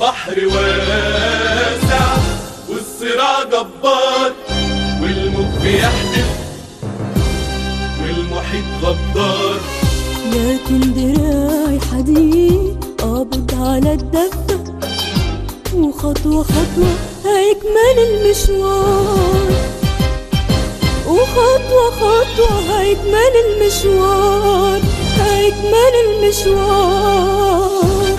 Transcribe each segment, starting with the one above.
البحر واسع والصراع جبار والموج بيحدف والمحيط غدار لكن دراعي حديد قابض على الدفة وخطوة خطوة هيكمل المشوار وخطوة خطوة هيكمل المشوار هيكمل المشوار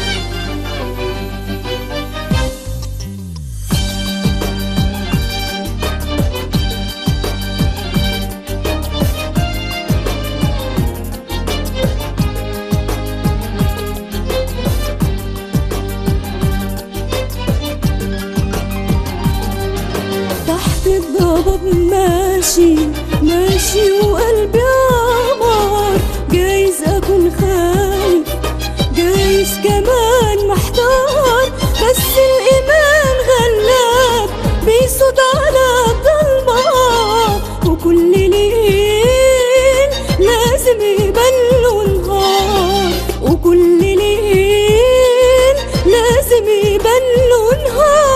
تحت الضباب ماشي ماشي وقلبي عمار جايز اكون خايف جايز كمان محتار بس الايمان غلاب بيصد على الضلمة وكل ليل لازم يبان له نهار وكل ليل لازم يبان له نهار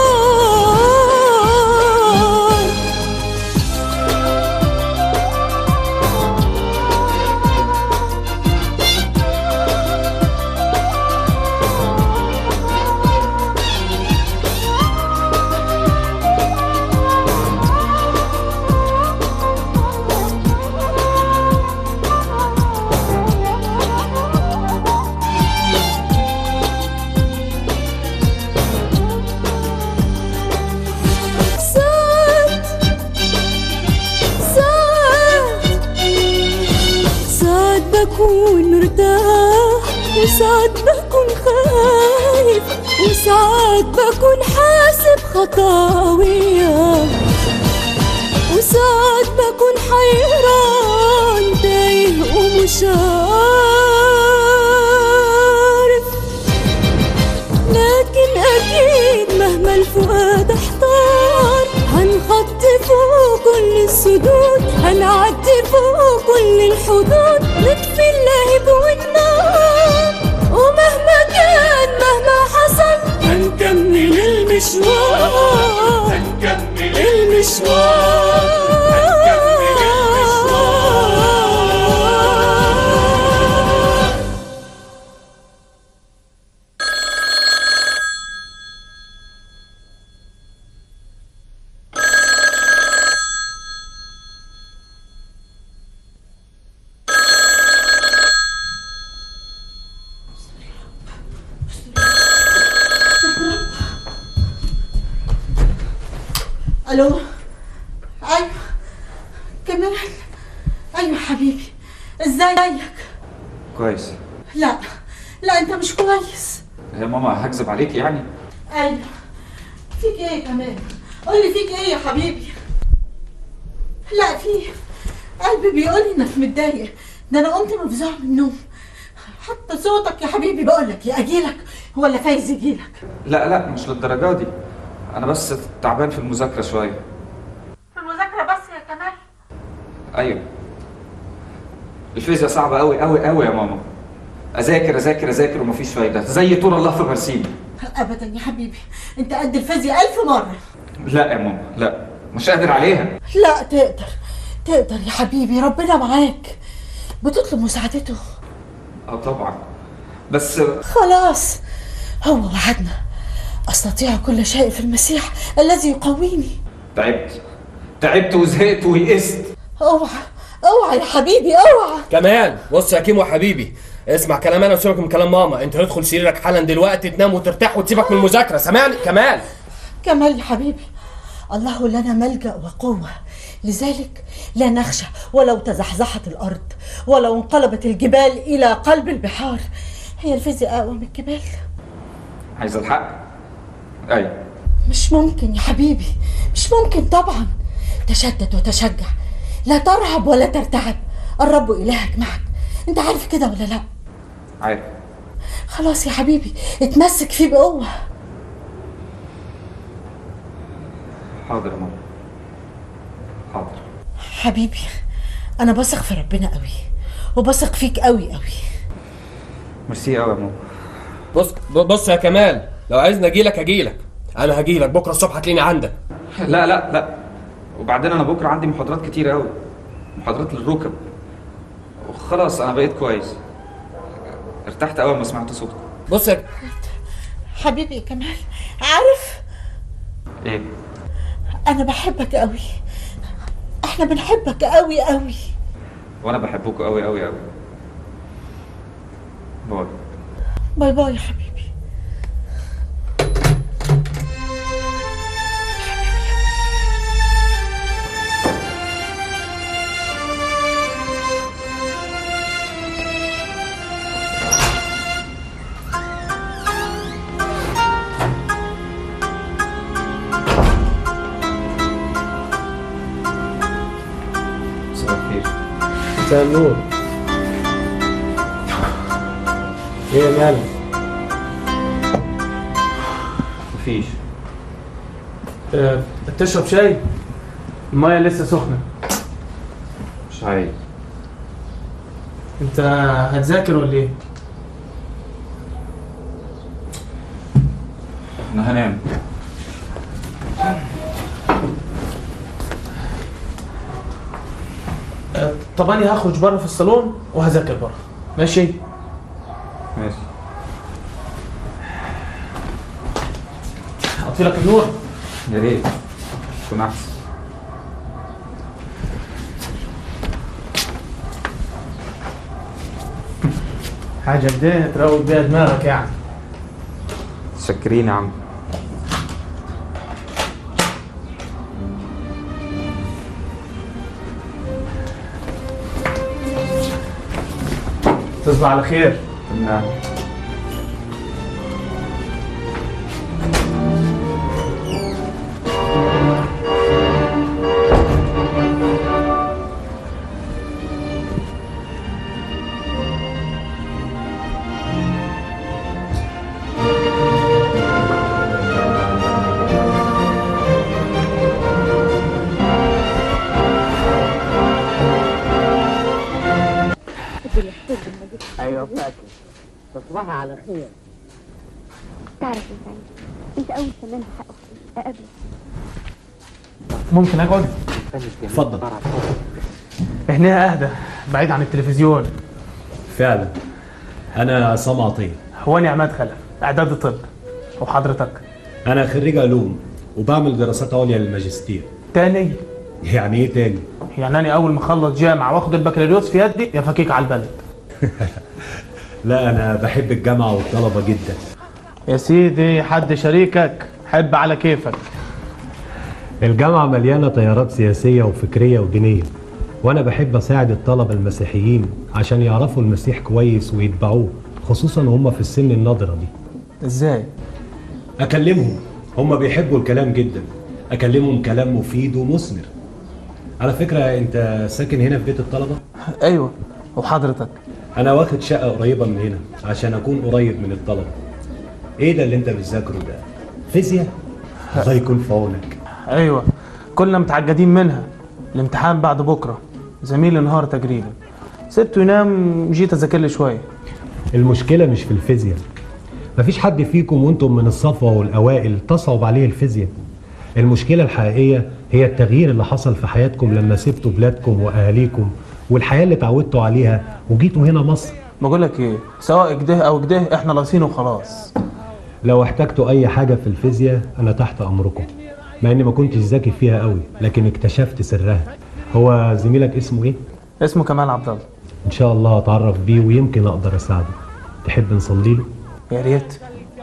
ساعات ساعات ساعات بكون مرتاح وساعات بكون خايف وساعات بكون حاسب خطاوية وساعات بكون حيران تايه ومش عارف لكن أكيد مهما الفؤاد احتار هنخطي فوق كل السدود هنعدي فوق كل الحدود نطفي اللهب والنار ومهما كان مهما حصل هنكمل المشوار هنكمل المشوار هنكمل المشوار الو ايوه كمان ايوه حبيبي ازيك كويس لا لا انت مش كويس يا ماما هكذب عليك يعني ايوه فيك ايه كمان قول لي فيك ايه يا حبيبي لا في قلبي بيقول لي انك متضايق ده انا قمت مفزوع من النوم حتى صوتك يا حبيبي بقول لك يا اجيلك ولا فايز يجيلك لا لا مش للدرجه دي انا بس تعبان في المذاكره شويه في المذاكره بس يا كمال ايوه الفيزياء صعبه قوي قوي قوي يا ماما اذاكر اذاكر اذاكر ومفيش فايده زي طول الله في برسيم ابدا يا حبيبي انت قد الفيزياء الف مره لا يا ماما لا مش قادر عليها لا تقدر تقدر يا حبيبي ربنا معاك بتطلب مساعدته اه طبعا بس خلاص هو وعدنا استطيع كل شيء في المسيح الذي يقويني تعبت تعبت وزهقت ويئست اوعى اوعى يا حبيبي اوعى كمان بص يا كيمو حبيبي اسمع كلام انا وسيبك من كلام ماما انت تدخل سريرك حالا دلوقتي تنام وترتاح وتسيبك من المذاكره سامعني كمال كمال يا حبيبي الله لنا ملجأ وقوة لذلك لا نخشى ولو تزحزحت الأرض ولو انقلبت الجبال إلى قلب البحار هي الفيزياء أقوى من الجبال عايز الحق ايوه مش ممكن يا حبيبي مش ممكن طبعا تشدد وتشجع لا ترهب ولا ترتعب الرب إلهك معك انت عارف كده ولا لا عارف خلاص يا حبيبي اتمسك فيه بقوة حاضر يا ماما حاضر حبيبي انا بثق في ربنا قوي وبثق فيك قوي قوي ميرسي قوي يا ماما بص ب- بص يا كمال لو عايزني اجيلك اجيلك انا هجيلك بكره الصبح هتلاقيني عندك لا لا لا وبعدين انا بكره عندي محاضرات كتير قوي محاضرات للركب وخلاص انا بقيت كويس ارتحت اول ما سمعت صوتك بص يا حبيبي يا كمال عارف ايه انا بحبك قوي احنا بنحبك قوي قوي وانا بحبكوا قوي قوي قوي باي باي باي يا حبيبي مساء الخير مساء النور ايه يا مالك مفيش أه تشرب شاي المية لسه سخنة مش عايز انت هتذاكر ولا ايه انا هنام أه طب انا هخرج بره في الصالون وهذاكر بره ماشي ماشي اطفي لك النور يا ريت يكون احسن حاجة كده تروق بيها دماغك يعني شكرين يا عم تصبح على خير نعم ايوه فاكر تصبحي على خير تعرف يا سعيد انت اول فنان بحق اقابلك ممكن اقعد اتفضل هنا اهدى بعيد عن التلفزيون فعلا انا عصام عطيه هو انا عماد خلف اعداد طب وحضرتك انا خريج علوم وبعمل دراسات عليا للماجستير تاني يعني ايه تاني يعني انا اول ما اخلص جامعه واخد البكالوريوس في يدي يا فكيك على البلد لا انا بحب الجامعه والطلبه جدا يا سيدي حد شريكك حب على كيفك الجامعه مليانه تيارات سياسيه وفكريه ودينيه وانا بحب اساعد الطلبه المسيحيين عشان يعرفوا المسيح كويس ويتبعوه خصوصا وهم في السن النضره دي ازاي اكلمهم هم بيحبوا الكلام جدا اكلمهم كلام مفيد ومثمر على فكره انت ساكن هنا في بيت الطلبه ايوه وحضرتك انا واخد شقه قريبه من هنا عشان اكون قريب من الطلبه ايه ده اللي انت بتذاكره ده فيزياء الله يكون في عونك ايوه كلنا متعجدين منها الامتحان بعد بكره زميلي نهار تقريبا سبته ينام جيت اذاكر لي شويه المشكله مش في الفيزياء مفيش حد فيكم وانتم من الصفوه والاوائل تصعب عليه الفيزياء المشكله الحقيقيه هي التغيير اللي حصل في حياتكم لما سبتوا بلادكم واهاليكم والحياه اللي اتعودتوا عليها وجيتوا هنا مصر بقول لك ايه سواء كده او كده احنا لاصين وخلاص لو احتجتوا اي حاجه في الفيزياء انا تحت امركم مع اني ما كنتش ذكي فيها قوي لكن اكتشفت سرها هو زميلك اسمه ايه اسمه كمال عبد الله ان شاء الله اتعرف بيه ويمكن اقدر اساعده تحب نصلي له يا ريت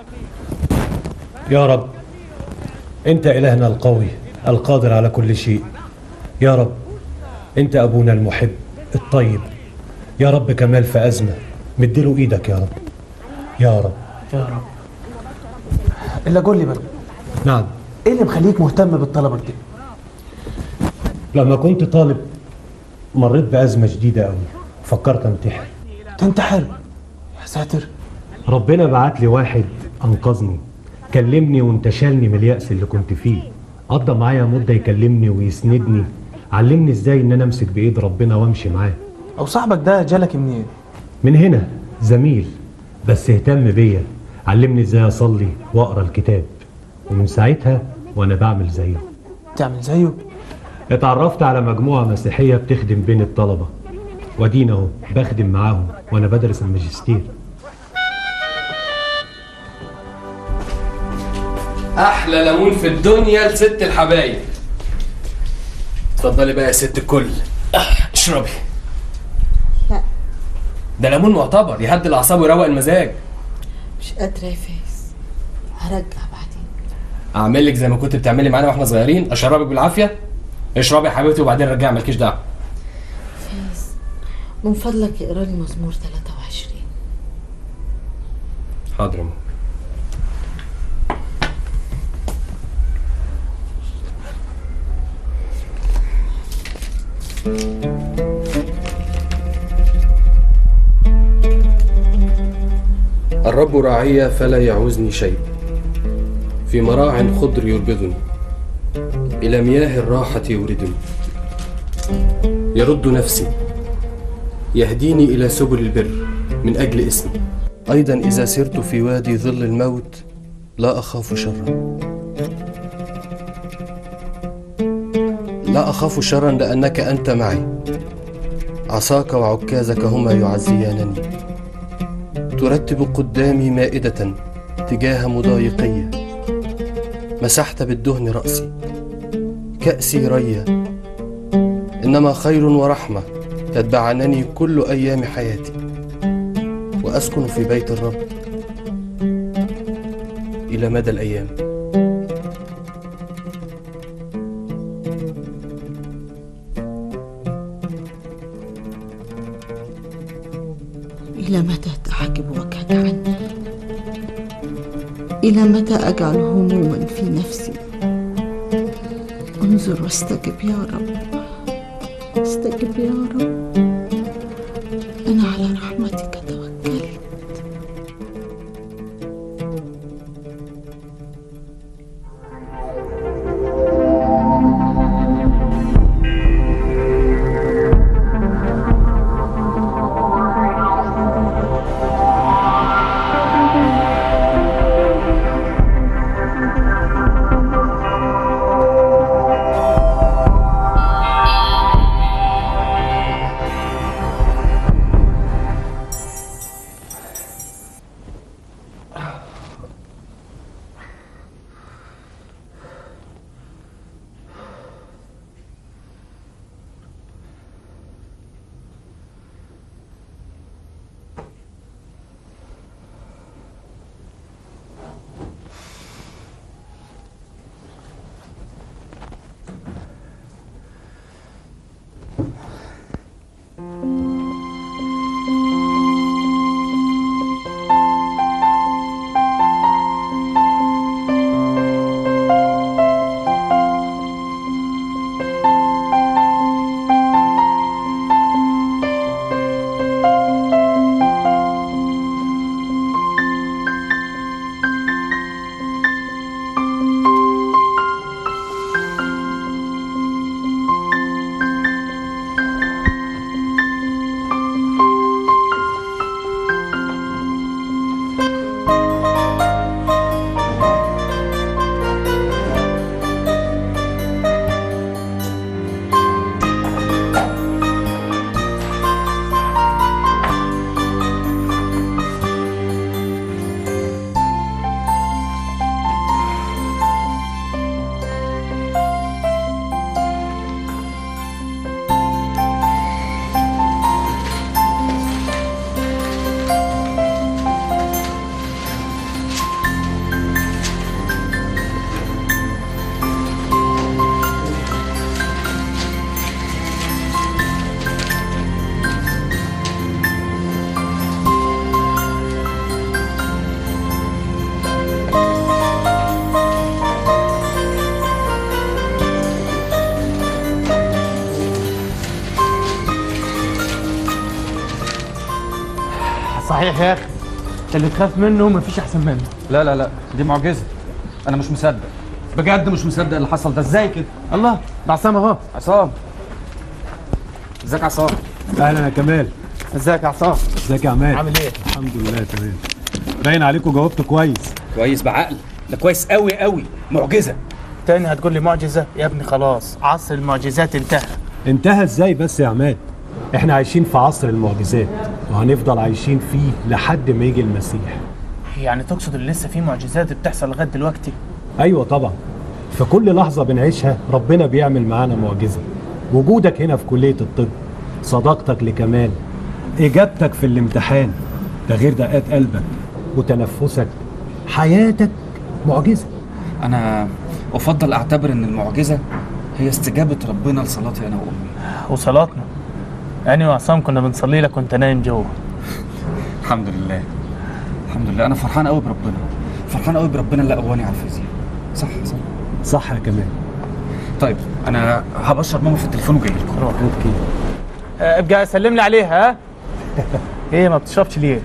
يا رب انت الهنا القوي القادر على كل شيء يا رب انت ابونا المحب الطيب يا رب كمال في ازمه مديله ايدك يا رب يا رب يا رب الا قول لي بقى نعم ايه اللي مخليك مهتم بالطلبه دي لما كنت طالب مريت بازمه شديده قوي فكرت انتحر تنتحر يا ساتر ربنا بعت لي واحد انقذني كلمني وانتشلني من اليأس اللي كنت فيه قضى معايا مدة يكلمني ويسندني علمني ازاي ان انا امسك بايد ربنا وامشي معاه او صاحبك ده جالك منين من هنا زميل بس اهتم بيا علمني ازاي اصلي واقرا الكتاب ومن ساعتها وانا بعمل زيه تعمل زيه اتعرفت على مجموعة مسيحية بتخدم بين الطلبة ودينا اهو بخدم معاهم وانا بدرس الماجستير احلى ليمون في الدنيا لست الحبايب اتفضلي بقى يا ست الكل آه، اشربي لا ده ليمون معتبر يهدي الاعصاب ويروق المزاج مش قادرة يا فايز هرجع بعدين اعمل لك زي ما كنت بتعملي معانا واحنا صغيرين اشربك بالعافيه اشربي يا حبيبتي وبعدين رجعي مالكيش دعوه فايز من فضلك اقرا لي مزمور 23 حاضر يا ماما. الرب راعي فلا يعوزني شيء في مراع خضر يربضني إلى مياه الراحة يوردني يرد نفسي يهديني إلى سبل البر من أجل اسمي أيضا إذا سرت في وادي ظل الموت لا أخاف شرا لا أخاف شرا لأنك أنت معي عصاك وعكازك هما يعزيانني ترتب قدامي مائدة تجاه مضايقية مسحت بالدهن رأسي كأسي ريا إنما خير ورحمة يتبعنني كل أيام حياتي وأسكن في بيت الرب إلى مدى الأيام إلى متى تحجب وجهك عني إلى متى أجعل هموما في نفسي انظر واستجب يا رب استجب يا رب أنا على رحمتك توكلت صحيح يا اخي اللي تخاف منه مفيش احسن منه لا لا لا دي معجزه انا مش مصدق بجد مش مصدق اللي حصل ده ازاي كده الله ده عصام اهو عصام ازيك يا عصام اهلا يا كمال ازيك يا عصام ازيك يا عماد عامل ايه الحمد لله تمام باين عليكم جاوبتوا كويس كويس بعقل ده كويس قوي قوي معجزه تاني هتقول لي معجزه يا ابني خلاص عصر المعجزات انتهى انتهى ازاي بس يا عماد احنا عايشين في عصر المعجزات وهنفضل عايشين فيه لحد ما يجي المسيح يعني تقصد ان لسه في معجزات بتحصل لغايه دلوقتي ايوه طبعا في كل لحظه بنعيشها ربنا بيعمل معانا معجزه وجودك هنا في كليه الطب صداقتك لكمال اجابتك في الامتحان ده غير دقات قلبك وتنفسك حياتك معجزه انا افضل اعتبر ان المعجزه هي استجابه ربنا لصلاتي انا وامي وصلاتنا انا وعصام كنا بنصلي لك وانت نايم جوه الحمد لله الحمد لله انا فرحان قوي بربنا فرحان قوي بربنا اللي قواني على الفيزياء صح صح صح يا كمال طيب انا هبشر ماما في التليفون وجاي لكم روح اوكي آه، ابقى سلم لي عليها ها ايه ما بتشربش ليه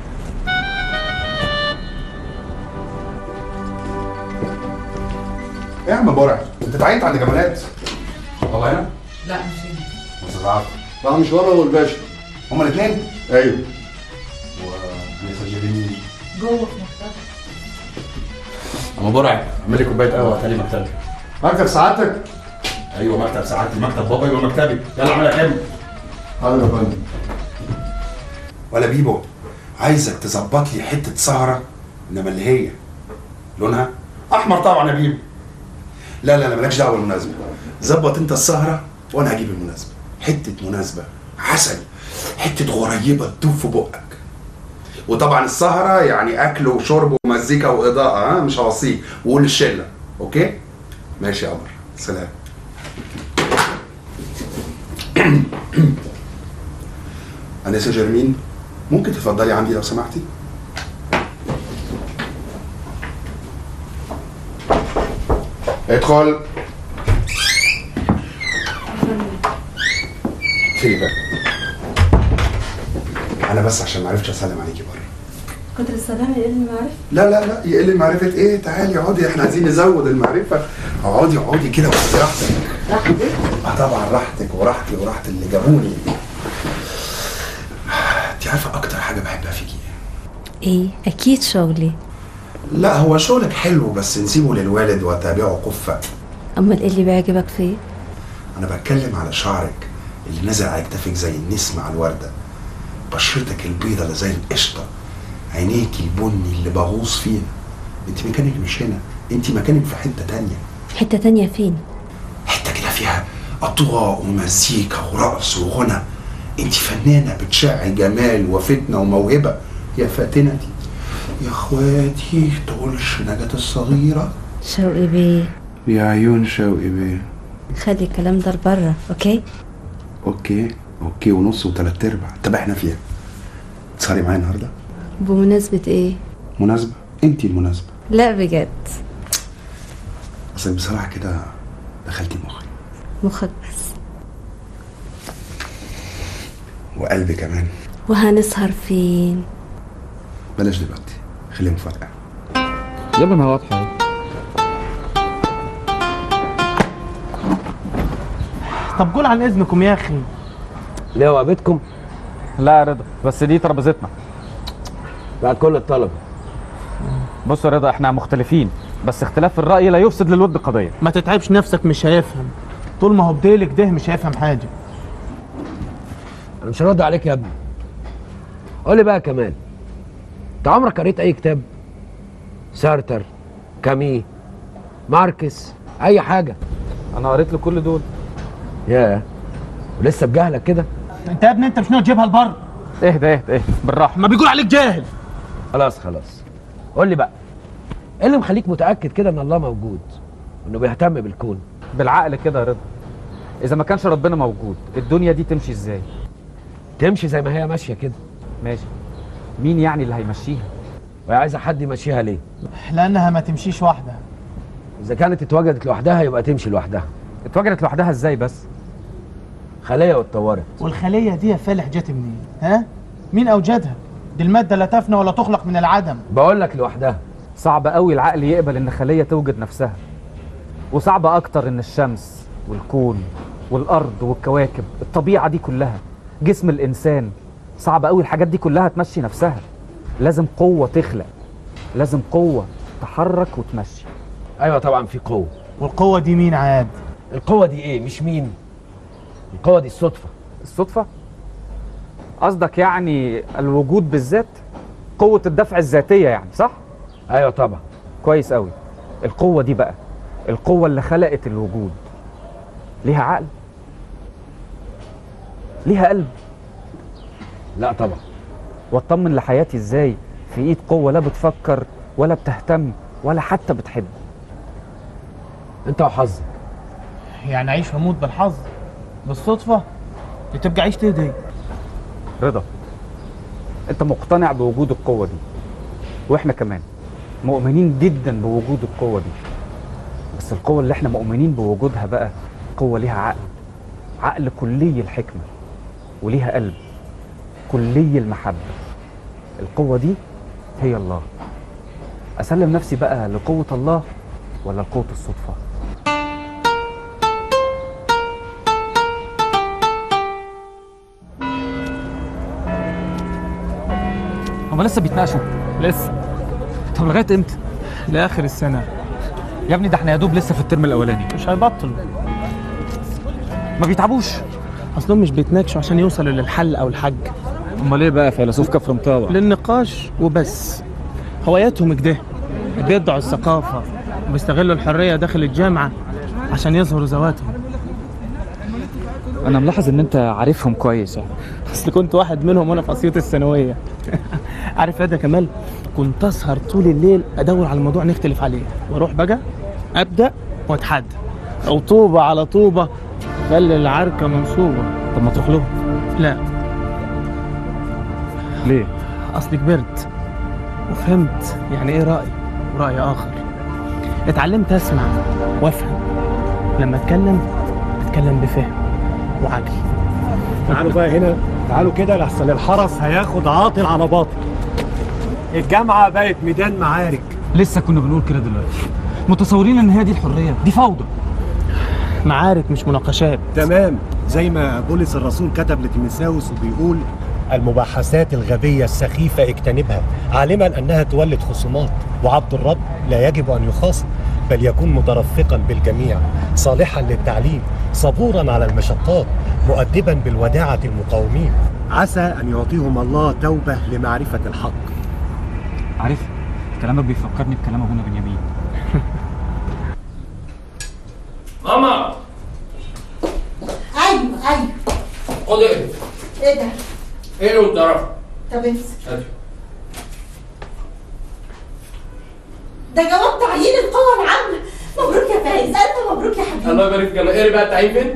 ايه يا عم برع انت اتعينت عند جمالات والله هنا لا مش هنا بس العفو لا مش وانا والباشا هما الاثنين ايوه ومسجلين جوه في مكتبك اما برع اعمل لي كوبايه قهوه خلي مكتبي مكتب سعادتك ايوه مكتب سعادتي مكتب بابا يبقى مكتبي يلا اعملها كام حاضر يا فندم ولا بيبو عايزك تظبط لي حته سهره انما اللي هي لونها احمر طبعا يا بيبو لا لا لا مالكش دعوه بالمناسبه ظبط انت السهره وانا هجيب المناسبه حته مناسبه عسل حته غريبه تدوب في بقك وطبعا السهره يعني اكل وشرب ومزيكا واضاءه ها مش هوصيك وقول للشله اوكي ماشي يا قمر سلام أنسة جرمين ممكن تفضلي عندي لو سمحتي؟ ادخل فين بقى؟ أنا بس عشان ما عرفتش أسلم عليكي بره كتر السلام يقل المعرفة لا لا لا يقل معرفة إيه؟ تعالي اقعدي إحنا عايزين نزود المعرفة اقعدي اقعدي كده وخدي راحتك راحتك اه طبعا راحتك وراحتي وراحة اللي جابوني انت عارفة أكتر حاجة بحبها فيكي إيه؟ ايه اكيد شغلي لا هو شغلك حلو بس نسيبه للوالد واتابعه قفة امال ايه اللي بيعجبك فيه انا بتكلم على شعرك اللي نزل على كتافك زي النسمة على الوردة بشرتك البيضة اللي زي القشطة عينيكي البني اللي بغوص فيها انت مكانك مش هنا انت مكانك في حتة تانية حته تانية فين حتة كده فيها أضواء ومزيكا ورقص وغنى انت فنانة بتشع جمال وفتنة وموهبة يا فاتنتي يا اخواتي تقولش نجاة الصغيرة شوقي بيه يا عيون شوقي بيه خلي الكلام ده لبره اوكي اوكي اوكي ونص وتلات ارباع طب احنا فيها تسهري معايا النهارده بمناسبه ايه مناسبة انت المناسبة لا بجد اصل بصراحة كده دخلتي مخي مخك بس وقلبي كمان وهنسهر فين بلاش دلوقتي خليها مفاجأة يلا ما واضحه اهي. طب قول عن اذنكم يا اخي ليه وقفتكم لا يا رضا بس دي ترابيزتنا بعد كل الطلبه بص يا رضا احنا مختلفين بس اختلاف الرأي لا يفسد للود قضية ما تتعبش نفسك مش هيفهم طول ما هو بديلك ده مش هيفهم حاجه انا مش هرد عليك يا ابني قول لي بقى كمان انت عمرك قريت اي كتاب سارتر كامي ماركس اي حاجه انا قريت له كل دول ياه ولسه بجهلك كده انت يا ابني انت مش ناوي تجيبها لبره اهدى اهدى اهدى بالراحة ما بيقول عليك جاهل خلاص خلاص قول لي بقى ايه اللي مخليك متاكد كده ان الله موجود انه بيهتم بالكون بالعقل كده يا رضا اذا ما كانش ربنا موجود الدنيا دي تمشي ازاي تمشي زي ما هي ماشيه كده ماشي مين يعني اللي هيمشيها وهي عايزه حد يمشيها ليه لانها ما تمشيش وحدها اذا كانت اتوجدت لوحدها يبقى تمشي لوحدها اتوجدت لوحدها ازاي بس خليه واتطورت والخليه دي يا فالح جت منين ها مين اوجدها دي الماده لا تفنى ولا تخلق من العدم بقول لك لوحدها صعب قوي العقل يقبل ان خلية توجد نفسها وصعب اكتر ان الشمس والكون والارض والكواكب الطبيعة دي كلها جسم الانسان صعب قوي الحاجات دي كلها تمشي نفسها لازم قوة تخلق لازم قوه تحرك وتمشي ايوه طبعا في قوه والقوه دي مين عاد القوه دي ايه مش مين القوه دي الصدفه الصدفه قصدك يعني الوجود بالذات قوه الدفع الذاتيه يعني صح ايوه طبعا كويس قوي القوه دي بقى القوه اللي خلقت الوجود ليها عقل ليها قلب لا طبعا واطمن لحياتي ازاي في ايد قوه لا بتفكر ولا بتهتم ولا حتى بتحب انت وحظك يعني عيش واموت بالحظ بالصدفه دي تبقى عيشتي دي رضا انت مقتنع بوجود القوه دي واحنا كمان مؤمنين جدا بوجود القوه دي بس القوه اللي احنا مؤمنين بوجودها بقى قوه ليها عقل عقل كلي الحكمه وليها قلب كلي المحبه القوه دي هي الله اسلم نفسي بقى لقوه الله ولا لقوه الصدفه هما لسه بيتناقشوا لسه طب لغايه امتى لاخر السنه يا ابني ده احنا يا دوب لسه في الترم الاولاني مش هيبطلوا ما بيتعبوش اصلهم مش بيتناقشوا عشان يوصلوا للحل او الحج امال ايه بقى فيلسوف كفر مطاوع للنقاش وبس هواياتهم كده بيدعوا الثقافه وبيستغلوا الحريه داخل الجامعه عشان يظهروا ذواتهم انا ملاحظ ان انت عارفهم كويس يعني اصل كنت واحد منهم وانا في اسيوط الثانويه عارف يا ده كمال كنت اسهر طول الليل ادور على موضوع نختلف عليه واروح بقى ابدا واتحدى او طوبه على طوبه خلي العركه منصوبه طب ما تروح لهم لا ليه اصلي كبرت وفهمت يعني ايه راي وراي اخر اتعلمت اسمع وافهم لما اتكلم اتكلم بفهم وعقل تعالوا بقى هنا تعالوا كده لحسن الحرس هياخد عاطل على باطل الجامعة بقت ميدان معارك لسه كنا بنقول كده دلوقتي متصورين ان هي دي الحريه دي فوضى معارك مش مناقشات تمام زي ما بولس الرسول كتب لتيموثاوس وبيقول المباحثات الغبية السخيفة اجتنبها عالما أنها تولد خصومات وعبد الرب لا يجب أن يخاصم بل يكون مترفقا بالجميع صالحا للتعليم صبورا على المشقات مؤدبا بالوداعة المقاومين عسى أن يعطيهم الله توبة لمعرفة الحق عارف كلامك بيفكرني بكلام ابونا بنيامين ماما ايوه ايوه خد ايه ايه ده ايه اللي انت طب امسك هاتي ده جواب تعيين القوى العامة مبروك يا فايز ألف مبروك يا حبيبي الله يبارك فيك انا ايه بقى التعيين فين؟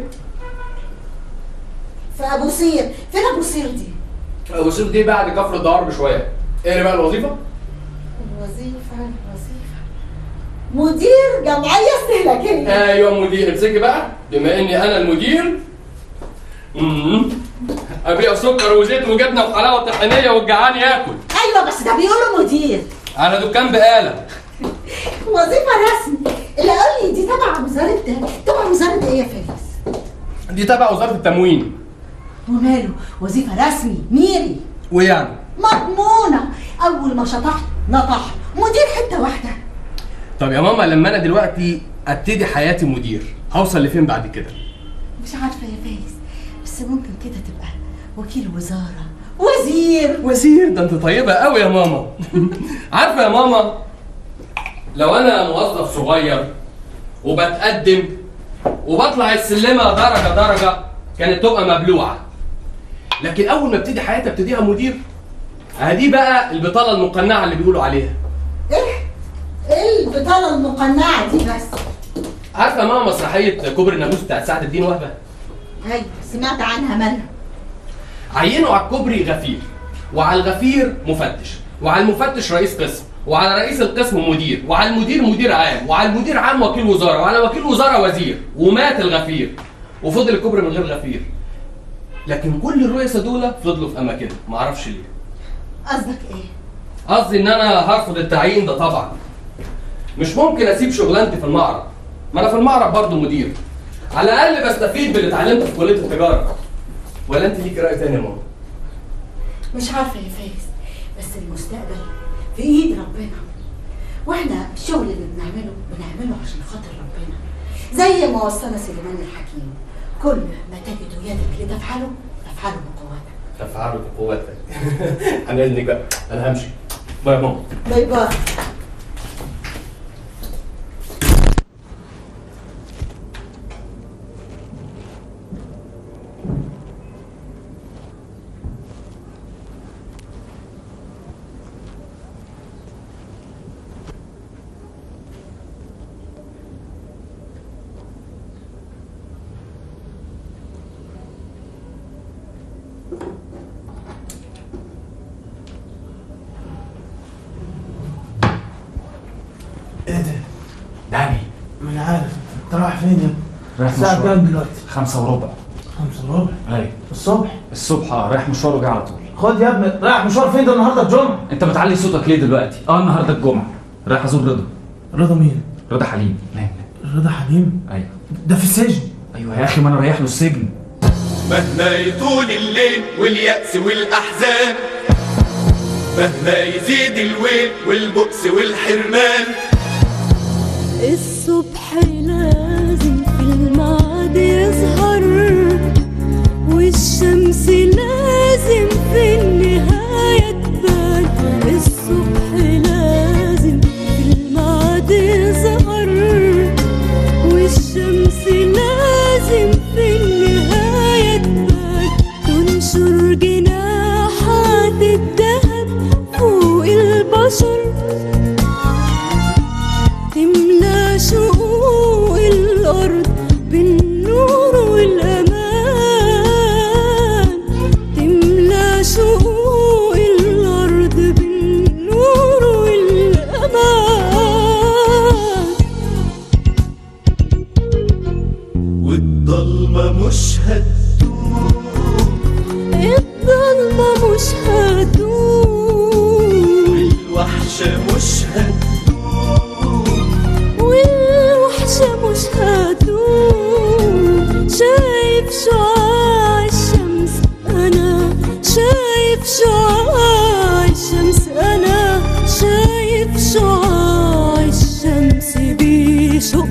في أبو سير فين أبو سير دي؟ وصلت دي بعد كفر الدوار بشويه ايه بقى الوظيفه؟ الوظيفة الوظيفة مدير جمعية استهلاكية ايوه مدير امسكي بقى بما اني انا المدير مم. ابيع سكر وزيت وجبنه وحلاوه طحينيه والجعان ياكل أيوة بس ده بيقولوا مدير على دكان بقاله وظيفة رسمي اللي قال لي دي تبع وزارة تبع وزارة إيه يا فايز؟ دي تبع وزاره التموين وماله وظيفة رسمي ميري ويعني مضمونة أول ما شطحت نطح مدير حتة واحدة طب يا ماما لما انا دلوقتي ابتدي حياتي مدير هوصل لفين بعد كده؟ مش عارفة يا فايز بس ممكن كده تبقى وكيل وزارة وزير وزير ده انت طيبه قوي يا ماما عارفه يا ماما لو انا موظف صغير وبتقدم وبطلع السلمه درجه درجه كانت تبقى مبلوعه لكن اول ما ابتدي حياتي ابتديها مدير ادي بقى البطاله المقنعه اللي بيقولوا عليها ايه ايه البطالة المقنعة دي بس عارفه يا ماما مسرحيه كوبري الناموس بتاعت سعد الدين وهبه ايوه سمعت عنها مالها عينوا على الكوبري غفير وعلى الغفير مفتش وعلى المفتش رئيس قسم وعلى رئيس القسم مدير وعلى المدير مدير عام وعلى المدير عام وكيل وزاره وعلى وكيل وزاره وزير ومات الغفير وفضل الكوبري من غير غفير لكن كل الرؤساء دول فضلوا في اماكنهم معرفش ليه قصدك ايه قصدي ان انا هرفض التعيين ده طبعا مش ممكن اسيب شغلانتي في المعرض ما انا في المعرض برضه مدير على الاقل بستفيد باللي اتعلمته في كليه التجاره ولا انت ليك راي تاني يا ماما مش عارفة يا فايز بس المستقبل في ايد ربنا واحنا الشغل اللي بنعمله بنعمله عشان خاطر ربنا زي ما وصانا سليمان الحكيم كل ما تجد يدك لتفعله تفعله بقوتك تفعله بقوتك انا اذنك بقى انا همشي باي يا ماما باي باي ايه ده؟ داني ما انا عارف انت رايح فين يا ابني؟ رايح الساعة مشوار. كام دلوقتي؟ خمسة وربع خمسة وربع ايوه الصبح الصبح اه رايح مشوار وجاي على طول خد يا ابني رايح مشوار فين ده النهارده الجمعة؟ انت بتعلي صوتك ليه دلوقتي؟ اه النهارده الجمعة رايح ازور رضا رضا مين؟ رضا حليم نام رضا حليم؟ ايوه ده في السجن ايوه يا اخي ما انا رايح له السجن مهما يطول الليل واليأس والأحزان مهما يزيد الويل والبؤس والحرمان الصبح لازم في الميعاد يظهر والشمس لازم في النهاية تبان الصبح لازم في الميعاد يظهر والشمس لازم في النهاية تبان تنشر جناحات الذهب فوق البشر تملى شقوق الأرض بالنور والأمان تملى شقوق الأرض بالنور والأمان والضلمة مش هتدوم الظلمة مش هتدوم والوحشة مش هتدوم والوحشة مش هتدوم شايف شعاع الشمس أنا شايف شعاع الشمس أنا شايف شعاع الشمس بيشق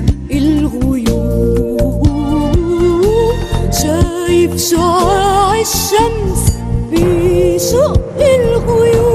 الغيوم شايف شعاع الشمس بيشق الغيوم